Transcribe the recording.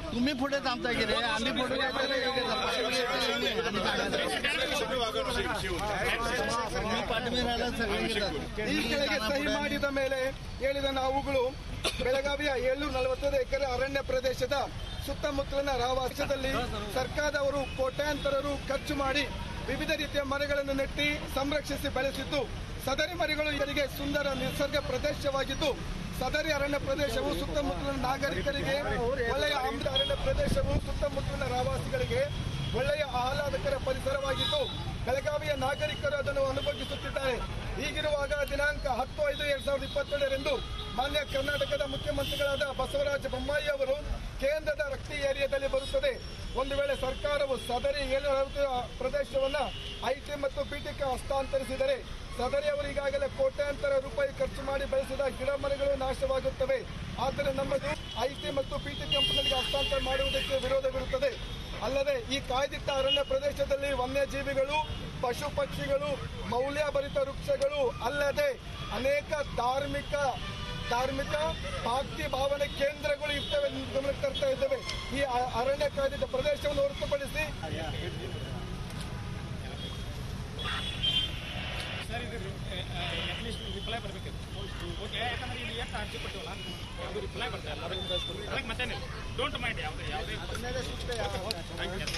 तुम्ही पुढे थांबता की रे आम्ही पुढे येतो रे. तुम्ही पाठवी राहिला सगळे घेतात. ಈ ಕೆಳಗೆ ಸಹಿ ಮಾಡಿದ ಮೇಲೆ ಹೇಳಿದ ನಾವುಗಳು ಬೆಳಗಾವಿಯ ಏಳ್ನೂರ ನಲವತ್ತೈದು ಎಕರೆ ಅರಣ್ಯ ಪ್ರದೇಶದ ಸುತ್ತಮುತ್ತಲಿನ ರಾವಾಸದಲ್ಲಿ ಸರ್ಕಾರದವರು ಕೋಟ್ಯಾಂತರ ರು ಖರ್ಚು ಮಾಡಿ ವಿವಿಧ ರೀತಿಯ ಮರಗಳನ್ನು ನೆಟ್ಟಿ ಸಂರಕ್ಷಿಸಿ ಬೆಳೆಸಿದ್ದು ಸದರಿ ಮರಗಳು ಇವರಿಗೆ ಸುಂದರ ನಿಸರ್ಗ ಪ್ರದೇಶವಾಗಿದ್ದು ಸದರಿ ಅರಣ್ಯ ಪ್ರದೇಶವು ಸುತ್ತಮುತ್ತಲಿನ ನಾಗರಿಕರಿಗೆ ಒಳ್ಳೆಯ ಆಮ್ಲ ಅರಣ್ಯ ಪ್ರದೇಶವು ಸುತ್ತಮುತ್ತಲಿನ ರಾವಾಸಿಗಳಿಗೆ ಒಳ್ಳೆಯ ಆಹ್ಲಾದಕರ ಪರಿಸರವಾಗಿದ್ದು ಬೆಳಗಾವಿಯ ನಾಗರಿಕರು ಅದನ್ನು ಅನುಭವಿಸುತ್ತಿದ್ದಾರೆ ಹೀಗಿರುವಾಗ ದಿನಾಂಕ ಹತ್ತು ಐದು ಎರಡ್ ಸಾವಿರದ ಇಪ್ಪತ್ತೇಳರಂದು ಮಾನ್ಯ ಕರ್ನಾಟಕದ ಮುಖ್ಯಮಂತ್ರಿಗಳಾದ ಬಸವರಾಜ ಬೊಮ್ಮಾಯಿ ಅವರು ಕೇಂದ್ರದ ರಕ್ತಿ ಏರಿಯಾದಲ್ಲಿ ಬರುತ್ತದೆ ಒಂದು ವೇಳೆ ಸರ್ಕಾರವು ಸದರಿ ಏಳು ಪ್ರದೇಶವನ್ನ ಐಟಿ ಮತ್ತು ಬಿಟಿಗೆ ಹಸ್ತಾಂತರಿಸಿದರೆ ಸದರಿ ಅವರು ಈಗಾಗಲೇ ಕೋಟ್ಯಾಂತರ ರೂಪಾಯಿ ಖರ್ಚು ಮಾಡಿ ಬೆಳೆಸಿದ ಗಿಡ ಮರಗಳು ನಾಶವಾಗುತ್ತವೆ ಆದರೆ ನಮ್ಮದು ಐಟಿ ಮತ್ತು ಪಿಟಿ ಕಂಪನಿಗಳಿಗೆ ಹಸ್ತಾಂತರ ಮಾಡುವುದಕ್ಕೆ ವಿರೋಧವಿರುತ್ತದೆ ಅಲ್ಲದೆ ಈ ಕಾಯ್ದಿಟ್ಟ ಅರಣ್ಯ ಪ್ರದೇಶದಲ್ಲಿ ವನ್ಯಜೀವಿಗಳು ಪಶು ಪಕ್ಷಿಗಳು ಮೌಲ್ಯಭರಿತ ವೃಕ್ಷಗಳು ಅಲ್ಲದೆ ಅನೇಕ ಧಾರ್ಮಿಕ ಧಾರ್ಮಿಕ ಭಕ್ತಿ ಭಾವನೆ ಕೇಂದ್ರಗಳು ಇರ್ತವೆ ಎಂದು ಗಮನಕ್ಕೆ ತರ್ತಾ ಇದ್ದೇವೆ ಈ ಅ- ಅರಣ್ಯ ಕಾಯ್ದಿಟ್ಟ ಪ್ರದೇಶವನ್ನು ಹೊರತುಪಡಿಸಿ ಸರ್ ಇದು ಅಟ್ಲೀಸ್ಟ್ ರಿಪ್ಲೈ ಬರಬೇಕಿತ್ತು ಓಕೆ ಯಾಕಂದ್ರೆ ಇಲ್ಲಿ ಎಷ್ಟು ಅರ್ಜಿ ಕೊಟ್ಟಿವಲ್ಲ ಅದು ರಿಪ್ಲೈ ಬರ್ತಾ ಇಲ್ಲ ಅದಕ್ಕೆ ಮತ್ತೇನಿಲ್ಲ ಡೋಂಟ್ ಮೈಂಡ್ ಯಾವುದೇ ಯಾವುದೇ